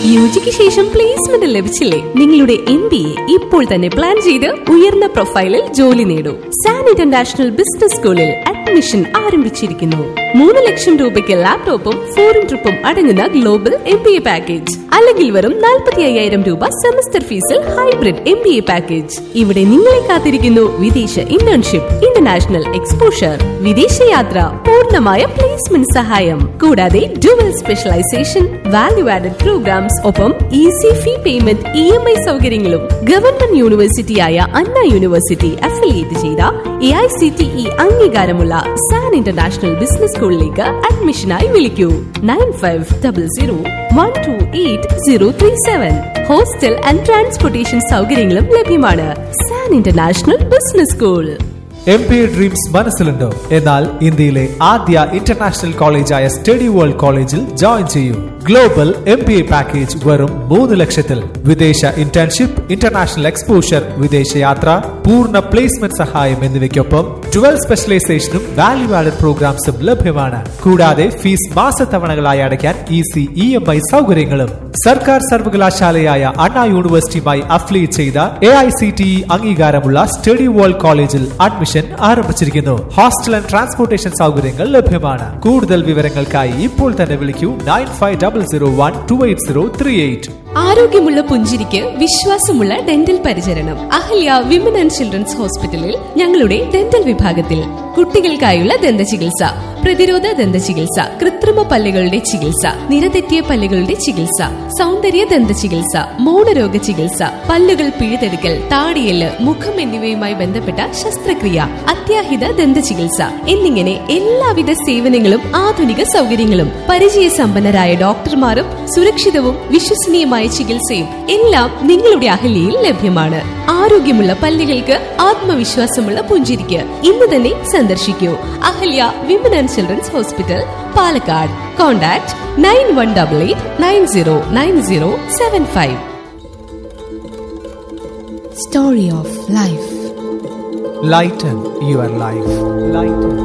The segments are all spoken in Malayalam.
യുജിക്ക് ശേഷം പ്ലേസ്മെന്റ് ലഭിച്ചില്ലേ നിങ്ങളുടെ എം ബി എ ഇപ്പോൾ തന്നെ പ്ലാൻ ചെയ്ത് ഉയർന്ന പ്രൊഫൈലിൽ ജോലി നേടൂ സാൻ ഇന്റർനാഷണൽ ബിസിനസ് സ്കൂളിൽ അഡ്മിഷൻ ആരംഭിച്ചിരിക്കുന്നു മൂന്ന് ലക്ഷം രൂപയ്ക്ക് ലാപ്ടോപ്പും ഫോറിൻ ട്രിപ്പും അടങ്ങുന്ന global M B A package അല്ലെങ്കിൽ വെറും നാൽപ്പത്തി അയ്യായിരം രൂപ സെമസ്റ്റർ ഫീസിൽ hybrid M B A package ഇവിടെ നിങ്ങളെ കാത്തിരിക്കുന്നു വിദേശ ഇന്റേൺഷിപ്പ് ഇന്റർനാഷണൽ എക്സ്പോഷർ വിദേശയാത്ര പൂർണ്ണമായ പ്ലേസ്മെന്റ് സഹായം കൂടാതെ dual specialisation value added programmes ഒപ്പം easy fee payment E M I സൗകര്യങ്ങളും ഗവൺമെന്റ് യൂണിവേഴ്സിറ്റിയായ അണ്ണ യൂണിവേഴ്സിറ്റി അഫിലിയേറ്റ് ചെയ്ത A I C T E അംഗീകാരമുള്ള സാൻ ഇന്റർനാഷണൽ ബിസിനസ് സ്കൂളിലേക്ക് അഡ്മിഷനായി വിളിക്കൂ nine five double zero one two eight zero three seven hostel and transportation സൗകര്യങ്ങളും ലഭ്യമാണ് San International Business School M P dreams മനസ്സിലുണ്ടോ എന്നാൽ ഇന്ത്യയിലെ ആദ്യ ഇന്റർനാഷണൽ കോളേജായ സ്റ്റഡി വേൾഡ് കോളേജിൽ ജോയിൻ ചെയ്യൂ global M P A package വെറും മൂന്ന് ലക്ഷത്തിൽ വിദേശ ഇന്റേൺഷിപ്പ് ഇന്റർനാഷണൽ എക്സ്പോഷർ വിദേശയാത്ര പൂർണ്ണ പ്ലേസ്മെന്റ് സഹായം എന്നിവയ്ക്കൊപ്പം ട്വൽവ് സ്പെഷ്യലൈസേഷനും വാല്യൂ ആഡഡ് പ്രോഗ്രാംസും ലഭ്യമാണ് കൂടാതെ ഫീസ് മാസത്തവണകളായി അടയ്ക്കാൻ ഈസി ഇ എം ഐ സൗകര്യങ്ങളും സർക്കാർ സർവകലാശാലയായ അണ്ണാ യൂണിവേഴ്സിറ്റിയുമായി അഫിലിയേറ്റ് ചെയ്ത A I C T E അംഗീകാരമുള്ള സ്റ്റഡി വേൾഡ് കോളേജിൽ അഡ്മിഷൻ ആരംഭിച്ചിരിക്കുന്നു ഹോസ്റ്റൽ ആൻഡ് ട്രാൻസ്പോർട്ടേഷൻ സൗകര്യങ്ങൾ ലഭ്യമാണ് കൂടുതൽ വിവരങ്ങൾക്കായി ഇപ്പോൾ തന്നെ വിളിക്കൂ nine five double zero one two eight zero three eight ആരോഗ്യമുള്ള പുഞ്ചിരിക്ക് വിശ്വാസമുള്ള ഡെന്റൽ പരിചരണം അഹല്യ വിമൻ ആൻഡ് ചിൽഡ്രൻസ് ഹോസ്പിറ്റലിൽ ഞങ്ങളുടെ ഡെന്റൽ വിഭാഗത്തിൽ കുട്ടികൾക്കായുള്ള ദന്ത ചികിത്സ പ്രതിരോധ ദന്ത ചികിത്സ കൃത്രിമ പല്ലുകളുടെ ചികിത്സ നിരതെറ്റിയ പല്ലുകളുടെ ചികിത്സ സൗന്ദര്യ ദന്ത ചികിത്സ മൗനരോഗ ചികിത്സ പല്ലുകൾ പിഴുതെടുക്കൽ താടിയല് മുഖം എന്നിവയുമായി ബന്ധപ്പെട്ട ശസ്ത്രക്രിയ അത്യാഹിത ദന്ത ചികിത്സ എന്നിങ്ങനെ എല്ലാവിധ സേവനങ്ങളും ആധുനിക സൗകര്യങ്ങളും പരിചയസമ്പന്നരായ ഡോക്ടർമാരും സുരക്ഷിതവും വിശ്വസനീയമായ ചികിത്സയും എല്ലാം നിങ്ങളുടെ അഹല്യയിൽ ലഭ്യമാണ് ആരോഗ്യമുള്ള പല്ലുകൾക്ക് ആത്മവിശ്വാസമുള്ള പുഞ്ചിരിക്ക് ഇന്ന് തന്നെ സന്ദർശിക്കൂ Ahalya Women and Children's Hospital Palakkad contact nine one double eight nine zero nine zero seven five Story of Life. Lighten your life lighten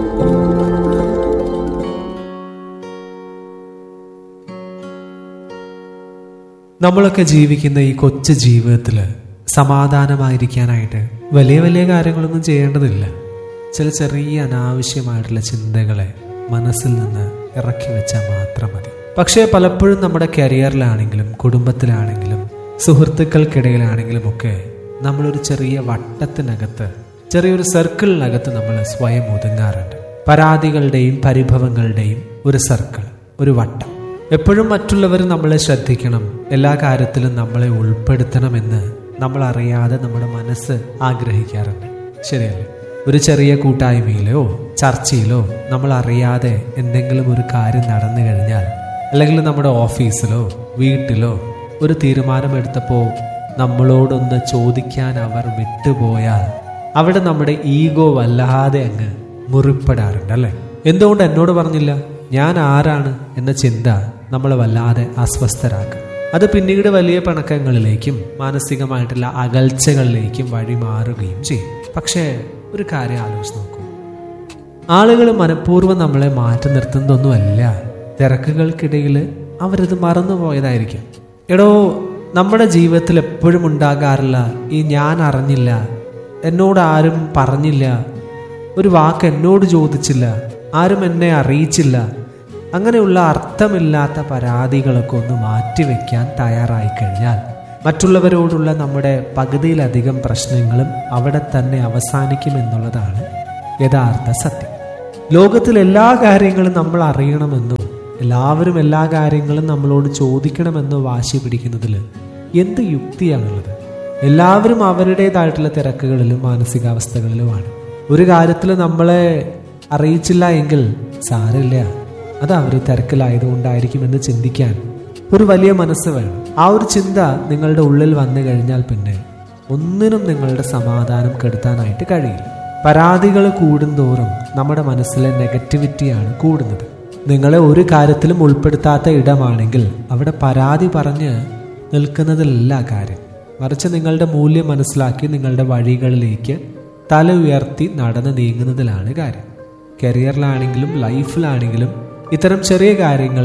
നമ്മളൊക്കെ ജീവിക്കുന്ന ഈ കൊച്ചു ജീവിതത്തിൽ സമാധാനമായിരിക്കാനായിട്ട് വലിയ വലിയ കാര്യങ്ങളൊന്നും ചെയ്യേണ്ടതില്ല ചില ചെറിയ അനാവശ്യമായിട്ടുള്ള ചിന്തകളെ മനസ്സിൽ നിന്ന് ഇറക്കി വെച്ചാൽ മാത്രം മതി പക്ഷേ പലപ്പോഴും നമ്മുടെ കരിയറിലാണെങ്കിലും കുടുംബത്തിലാണെങ്കിലും സുഹൃത്തുക്കൾക്കിടയിലാണെങ്കിലും ഒക്കെ നമ്മളൊരു ചെറിയ വട്ടത്തിനകത്ത് ചെറിയൊരു സർക്കിളിനകത്ത് നമ്മൾ സ്വയം ഒതുങ്ങാറുണ്ട് പരാതികളുടെയും പരിഭവങ്ങളുടെയും ഒരു സർക്കിൾ ഒരു വട്ടം എപ്പോഴും മറ്റുള്ളവർ നമ്മളെ ശ്രദ്ധിക്കണം എല്ലാ കാര്യത്തിലും നമ്മളെ ഉൾപ്പെടുത്തണമെന്ന് നമ്മൾ അറിയാതെ നമ്മുടെ മനസ്സ് ആഗ്രഹിക്കാറുണ്ട് ശരിയല്ലേ ഒരു ചെറിയ കൂട്ടായ്മയിലോ ചർച്ചയിലോ നമ്മൾ അറിയാതെ എന്തെങ്കിലും ഒരു കാര്യം നടന്നു കഴിഞ്ഞാൽ അല്ലെങ്കിൽ നമ്മുടെ ഓഫീസിലോ വീട്ടിലോ ഒരു തീരുമാനമെടുത്തപ്പോൾ നമ്മളോടൊന്ന് ചോദിക്കാൻ അവർ വിട്ടുപോയാൽ അവിടെ നമ്മുടെ ഈഗോ വല്ലാതെ അങ്ങ് മുറിപ്പെടാറുണ്ട് അല്ലേ എന്തുകൊണ്ട് എന്നോട് പറഞ്ഞില്ല ഞാൻ ആരാണ് എന്ന ചിന്ത നമ്മളെ വല്ലാതെ അസ്വസ്ഥരാക്കും അത് പിന്നീട് വലിയ പിണക്കങ്ങളിലേക്കും മാനസികമായിട്ടുള്ള അകൽച്ചകളിലേക്കും വഴിമാറുകയും ചെയ്യും പക്ഷേ ഒരു കാര്യം ആലോചിച്ച് നോക്കൂ ആളുകൾ മനഃപൂർവ്വം നമ്മളെ മാറ്റി നിർത്തുന്നതൊന്നുമല്ല തിരക്കുകൾക്കിടയിൽ അവരത് മറന്നുപോയതായിരിക്കും എടോ നമ്മുടെ ജീവിതത്തിൽ എപ്പോഴും ഉണ്ടാകാറില്ല ഈ ഞാൻ അറിഞ്ഞില്ല എന്നോട് ആരും പറഞ്ഞില്ല ഒരു വാക്ക് എന്നോട് ചോദിച്ചില്ല ആരും എന്നെ അറിയിച്ചില്ല അങ്ങനെയുള്ള അർത്ഥമില്ലാത്ത പരാതികളൊക്കെ ഒന്ന് മാറ്റിവെക്കാൻ തയ്യാറായി കഴിഞ്ഞാൽ മറ്റുള്ളവരോടുള്ള നമ്മുടെ പകുതിയിലധികം പ്രശ്നങ്ങളും അവിടെ തന്നെ അവസാനിക്കുമെന്നുള്ളതാണ് യഥാർത്ഥ സത്യം ലോകത്തിൽ എല്ലാ കാര്യങ്ങളും നമ്മൾ അറിയണമെന്നോ എല്ലാവരും എല്ലാ കാര്യങ്ങളും നമ്മളോട് ചോദിക്കണമെന്നോ വാശി പിടിക്കുന്നതിൽ എന്ത് യുക്തിയാണുള്ളത് എല്ലാവരും അവരുടേതായിട്ടുള്ള തിരക്കുകളിലും മാനസികാവസ്ഥകളിലുമാണ് ഒരു കാര്യത്തിൽ നമ്മളെ അറിയിച്ചില്ല എങ്കിൽ സാരമില്ല അത് അവർ തിരക്കിലായതുകൊണ്ടായിരിക്കുമെന്ന് ചിന്തിക്കാൻ ഒരു വലിയ മനസ്സ് വേണം ആ ഒരു ചിന്ത നിങ്ങളുടെ ഉള്ളിൽ വന്നു കഴിഞ്ഞാൽ പിന്നെ ഒന്നിനും നിങ്ങളുടെ സമാധാനം കെടുത്താനായിട്ട് കഴിയില്ല പരാതികൾ കൂടുന്തോറും നമ്മുടെ മനസ്സിലെ നെഗറ്റിവിറ്റിയാണ് കൂടുന്നത് നിങ്ങളെ ഒരു കാര്യത്തിലും ഉൾപ്പെടുത്താത്ത ഇടമാണെങ്കിൽ അവിടെ പരാതി പറഞ്ഞ് നിൽക്കുന്നതിലല്ല കാര്യം മറിച്ച് നിങ്ങളുടെ മൂല്യം മനസ്സിലാക്കി നിങ്ങളുടെ വഴികളിലേക്ക് തല ഉയർത്തി നടന്ന് നീങ്ങുന്നതിലാണ് കാര്യം കരിയറിലാണെങ്കിലും ലൈഫിലാണെങ്കിലും ഇത്തരം ചെറിയ കാര്യങ്ങളെ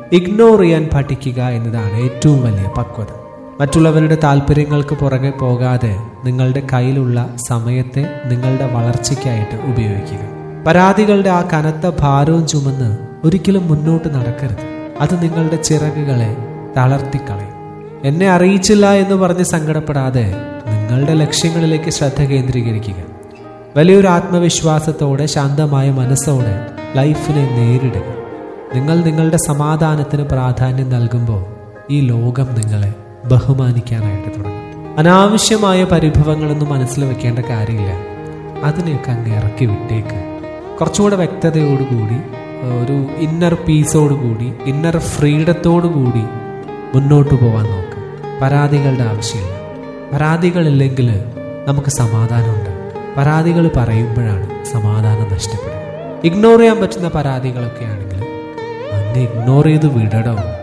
ഇഗ്നോർ ചെയ്യാൻ പഠിക്കുക എന്നതാണ് ഏറ്റവും വലിയ പക്വത മറ്റുള്ളവരുടെ താല്പര്യങ്ങൾക്ക് പുറകെ പോകാതെ നിങ്ങളുടെ കയ്യിലുള്ള സമയത്തെ നിങ്ങളുടെ വളർച്ചയ്ക്കായിട്ട് ഉപയോഗിക്കുക പരാതികളുടെ ആ കനത്ത ഭാരവും ചുമന്ന് ഒരിക്കലും മുന്നോട്ട് നടക്കരുത് അത് നിങ്ങളുടെ ചിറകുകളെ തളർത്തിക്കളയും എന്നെ അറിയിച്ചില്ല എന്ന് പറഞ്ഞ് സങ്കടപ്പെടാതെ നിങ്ങളുടെ ലക്ഷ്യങ്ങളിലേക്ക് ശ്രദ്ധ കേന്ദ്രീകരിക്കുക വലിയൊരു ആത്മവിശ്വാസത്തോടെ ശാന്തമായ മനസ്സോടെ ലൈഫിനെ നേരിടുക നിങ്ങൾ നിങ്ങളുടെ സമാധാനത്തിന് പ്രാധാന്യം നൽകുമ്പോൾ ഈ ലോകം നിങ്ങളെ ബഹുമാനിക്കാനായിട്ട് തുടങ്ങും അനാവശ്യമായ പരിഭവങ്ങളൊന്നും മനസ്സിൽ വെക്കേണ്ട കാര്യമില്ല അതിനെയൊക്കെ അങ്ങ് ഇറക്കി വിട്ടേക്ക് കുറച്ചുകൂടെ വ്യക്തതയോടുകൂടി ഒരു ഇന്നർ പീസോടുകൂടി ഇന്നർ ഫ്രീഡത്തോടുകൂടി മുന്നോട്ട് പോകാൻ നോക്ക് പരാതികളുടെ ആവശ്യമില്ല പരാതികളില്ലെങ്കിൽ നമുക്ക് സമാധാനമുണ്ട് പരാതികൾ പറയുമ്പോഴാണ് സമാധാനം നഷ്ടപ്പെടുക ഇഗ്നോർ ചെയ്യാൻ പറ്റുന്ന പരാതികളൊക്കെ ആണെങ്കിൽ അങ്ങ് ഇഗ്നോർ ചെയ്ത് വിടടോ